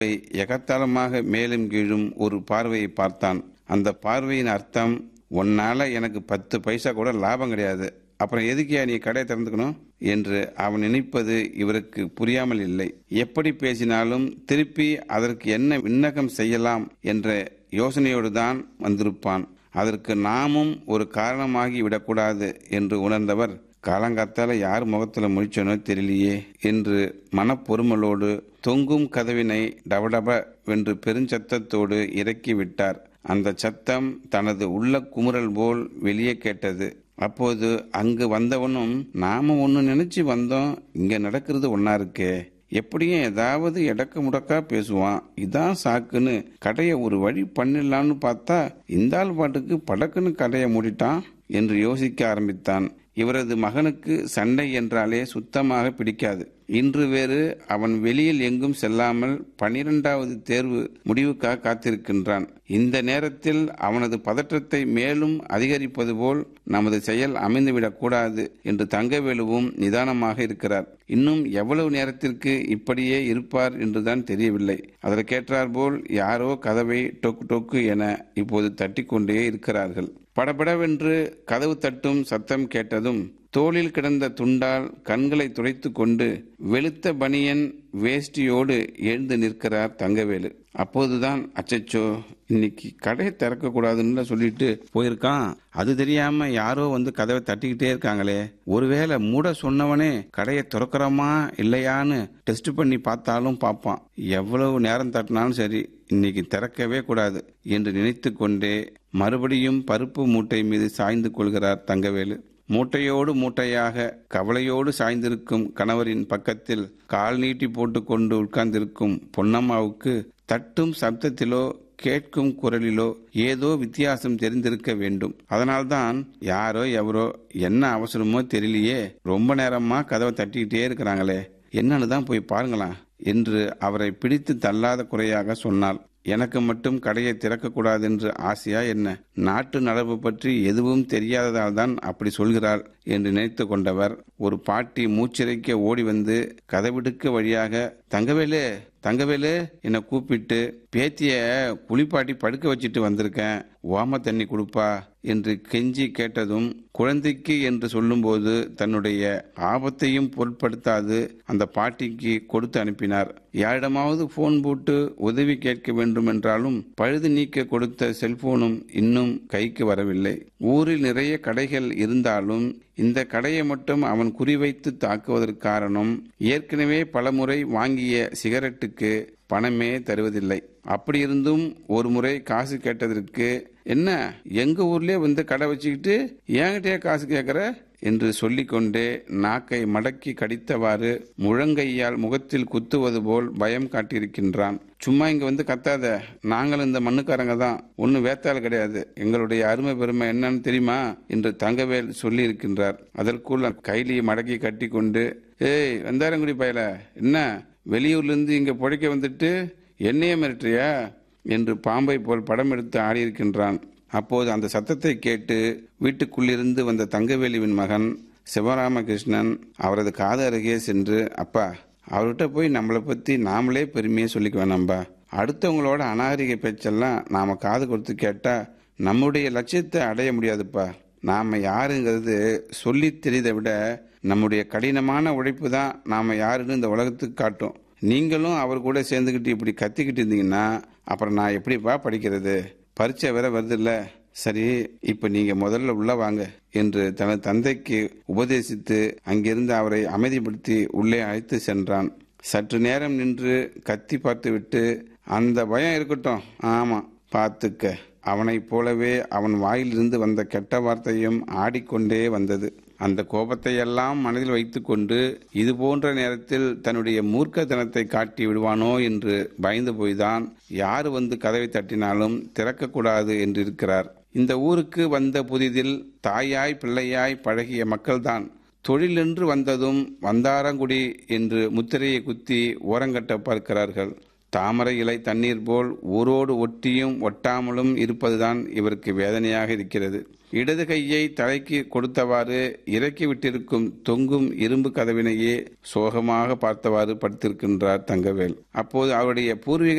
எகத்தாளமாக மேலும் கீழும் ஒரு பார்வையை பார்த்தான் அந்த பார்வையின் அர்த்தம் உன்னால எனக்கு பத்து பைசா கூட லாபம் கிடையாது அப்புறம் எதுக்கியா நீ கடையை திறந்துக்கணும் என்று அவன் நினைப்பது இவருக்கு புரியாமல் இல்லை எப்படி பேசினாலும் திருப்பி அதற்கு என்ன விண்ணகம் செய்யலாம் என்ற யோசனையோடு தான் வந்திருப்பான் அதற்கு நாமும் ஒரு காரணமாகி விடக்கூடாது என்று உணர்ந்தவர் காலங்காத்தால யார் முகத்துல முழிச்சனோ தெரியலையே என்று மனப்பொறுமலோடு தொங்கும் கதவினை டபடப வென்று பெருஞ்சத்தத்தோடு இறக்கி விட்டார் அந்த சத்தம் தனது உள்ள குமுறல் போல் வெளியே கேட்டது அப்போது அங்கு வந்தவனும் நாம ஒன்னு நினைச்சு வந்தோம் இங்க நடக்கிறது ஒன்னா இருக்கே எப்படியும் ஏதாவது எடக்க முடக்கா பேசுவான் இதான் சாக்குன்னு கடையை ஒரு வழி பண்ணிடலான்னு பார்த்தா இந்த ஆள் பாட்டுக்கு படக்குன்னு கடையை மூடிட்டான் என்று யோசிக்க ஆரம்பித்தான் இவரது மகனுக்கு சண்டை என்றாலே சுத்தமாக பிடிக்காது இன்று வேறு அவன் வெளியில் எங்கும் செல்லாமல் பனிரெண்டாவது தேர்வு முடிவுக்காக காத்திருக்கின்றான் இந்த நேரத்தில் அவனது பதற்றத்தை மேலும் அதிகரிப்பது போல் நமது செயல் அமைந்துவிடக் கூடாது என்று தங்கவேலுவும் நிதானமாக இருக்கிறார் இன்னும் எவ்வளவு நேரத்திற்கு இப்படியே இருப்பார் என்றுதான் தெரியவில்லை அதற்கேற்றார் போல் யாரோ கதவை டொக்கு டொக்கு என இப்போது தட்டிக்கொண்டே இருக்கிறார்கள் படபடவென்று கதவு தட்டும் சத்தம் கேட்டதும் தோளில் கிடந்த துண்டால் கண்களை துடைத்து கொண்டு வெளுத்த பனியன் வேஷ்டியோடு எழுந்து நிற்கிறார் தங்கவேலு அப்போதுதான் அச்சச்சோ இன்னைக்கு கடையை திறக்க கூடாதுன்னு சொல்லிட்டு போயிருக்கான் அது தெரியாம யாரோ வந்து கதவை தட்டிக்கிட்டே இருக்காங்களே ஒருவேளை மூட சொன்னவனே கடையை திறக்கிறோமா இல்லையான்னு டெஸ்ட் பண்ணி பார்த்தாலும் பார்ப்பான் எவ்வளவு நேரம் தட்டினாலும் சரி இன்னைக்கு திறக்கவே கூடாது என்று நினைத்து கொண்டே மறுபடியும் பருப்பு மூட்டை மீது சாய்ந்து கொள்கிறார் தங்கவேலு மூட்டையோடு மூட்டையாக கவலையோடு சாய்ந்திருக்கும் கணவரின் பக்கத்தில் கால் நீட்டி போட்டுக்கொண்டு உட்கார்ந்திருக்கும் பொன்னம்மாவுக்கு தட்டும் சப்தத்திலோ கேட்கும் குரலிலோ ஏதோ வித்தியாசம் தெரிந்திருக்க வேண்டும் அதனால்தான் யாரோ எவரோ என்ன அவசரமோ தெரியலையே ரொம்ப நேரமா கதவை தட்டிக்கிட்டே இருக்கிறாங்களே என்னன்னு தான் போய் பாருங்களாம் என்று அவரை பிடித்து தள்ளாத குறையாக சொன்னாள் எனக்கு மட்டும் கடையை திறக்கக்கூடாது என்று ஆசையா என்ன நாட்டு நடப்பு பற்றி எதுவும் தெரியாததால் தான் அப்படி சொல்கிறாள் என்று நினைத்து கொண்டவர் ஒரு பாட்டி மூச்சிறைக்க ஓடி வந்து கதவிடுக்க வழியாக தங்கவேலு தங்கவேலு என்னை கூப்பிட்டு பேத்திய குளிப்பாட்டி படுக்க வச்சுட்டு வந்திருக்கேன் ஓம தண்ணி கொடுப்பா என்று கெஞ்சி கேட்டதும் குழந்தைக்கு என்று சொல்லும்போது தன்னுடைய ஆபத்தையும் பொருட்படுத்தாது அந்த பாட்டிக்கு கொடுத்து அனுப்பினார் யாரிடமாவது போன் போட்டு உதவி கேட்க வேண்டும் என்றாலும் பழுது நீக்க கொடுத்த செல்போனும் இன்னும் கைக்கு வரவில்லை ஊரில் நிறைய கடைகள் இருந்தாலும் இந்த கடையை மட்டும் அவன் குறிவைத்து தாக்குவதற்கு காரணம் ஏற்கனவே பலமுறை வாங்கிய சிகரெட்டுக்கு பணமே தருவதில்லை அப்படி இருந்தும் ஒரு முறை காசு கேட்டதற்கு என்ன எங்க ஊர்லயே வந்து கடை வச்சுக்கிட்டு என்கிட்டயே காசு கேட்கற என்று சொல்லிக்கொண்டே நாக்கை மடக்கி கடித்தவாறு முழங்கையால் முகத்தில் குத்துவது போல் பயம் காட்டியிருக்கின்றான் சும்மா இங்க வந்து கத்தாத நாங்கள் இந்த மண்ணுக்காரங்க தான் ஒன்னும் வேத்தாள் கிடையாது எங்களுடைய அருமை பெருமை என்னன்னு தெரியுமா என்று தங்கவேல் சொல்லி இருக்கின்றார் அதற்குள் கைலியை மடக்கி கட்டி கொண்டு ஏய் வந்தாரங்குடி பயல என்ன வெளியூர்ல இருந்து இங்க புழைக்க வந்துட்டு என்னையே மிரட்டுறியா என்று பாம்பை போல் படம் எடுத்து ஆடியிருக்கின்றான் அப்போது அந்த சத்தத்தை கேட்டு வீட்டுக்குள்ளிருந்து வந்த தங்கவேலுவின் மகன் சிவராமகிருஷ்ணன் அவரது காது அருகே சென்று அப்பா அவர்கிட்ட போய் நம்மளை பத்தி நாமளே பெருமையை சொல்லிக்க வேணாம்பா அடுத்தவங்களோட அநாகரிக பேச்செல்லாம் நாம காது கொடுத்து கேட்டா நம்முடைய லட்சியத்தை அடைய முடியாதுப்பா நாம யாருங்கிறது சொல்லி தெரிவதை விட நம்முடைய கடினமான உழைப்பு தான் நாம யாருன்னு இந்த உலகத்துக்கு காட்டும் நீங்களும் அவர் கூட சேர்ந்துக்கிட்டு இப்படி கத்திக்கிட்டு இருந்தீங்கன்னா அப்புறம் நான் எப்படிப்பா படிக்கிறது பரீட்சை வேற வருது இல்ல சரி இப்ப நீங்க முதல்ல உள்ள வாங்க என்று தனது தந்தைக்கு உபதேசித்து அங்கிருந்து அவரை அமைதிப்படுத்தி உள்ளே அழைத்து சென்றான் சற்று நேரம் நின்று கத்தி பார்த்துவிட்டு அந்த பயம் இருக்கட்டும் ஆமா பார்த்துக்க அவனைப் போலவே அவன் வாயிலிருந்து வந்த கெட்ட வார்த்தையும் ஆடிக்கொண்டே வந்தது அந்த கோபத்தை எல்லாம் மனதில் வைத்துக்கொண்டு இது போன்ற நேரத்தில் தன்னுடைய மூர்க்கத்தனத்தை காட்டி விடுவானோ என்று பயந்து போய்தான் யார் வந்து கதவை தட்டினாலும் திறக்கக்கூடாது என்று இருக்கிறார் இந்த ஊருக்கு வந்த புதிதில் தாயாய் பிள்ளையாய் பழகிய மக்கள்தான் தொழிலென்று வந்ததும் வந்தாரங்குடி என்று முத்திரையை குத்தி ஓரங்கட்ட பார்க்கிறார்கள் தாமரை இலை தண்ணீர் போல் ஊரோடு ஒட்டியும் ஒட்டாமலும் இருப்பதுதான் இவருக்கு வேதனையாக இருக்கிறது இடது கையை தலைக்கு கொடுத்தவாறு இறக்கி விட்டிருக்கும் தொங்கும் இரும்பு கதவினையே சோகமாக பார்த்தவாறு படுத்திருக்கின்றார் தங்கவேல் அப்போது அவருடைய பூர்வீக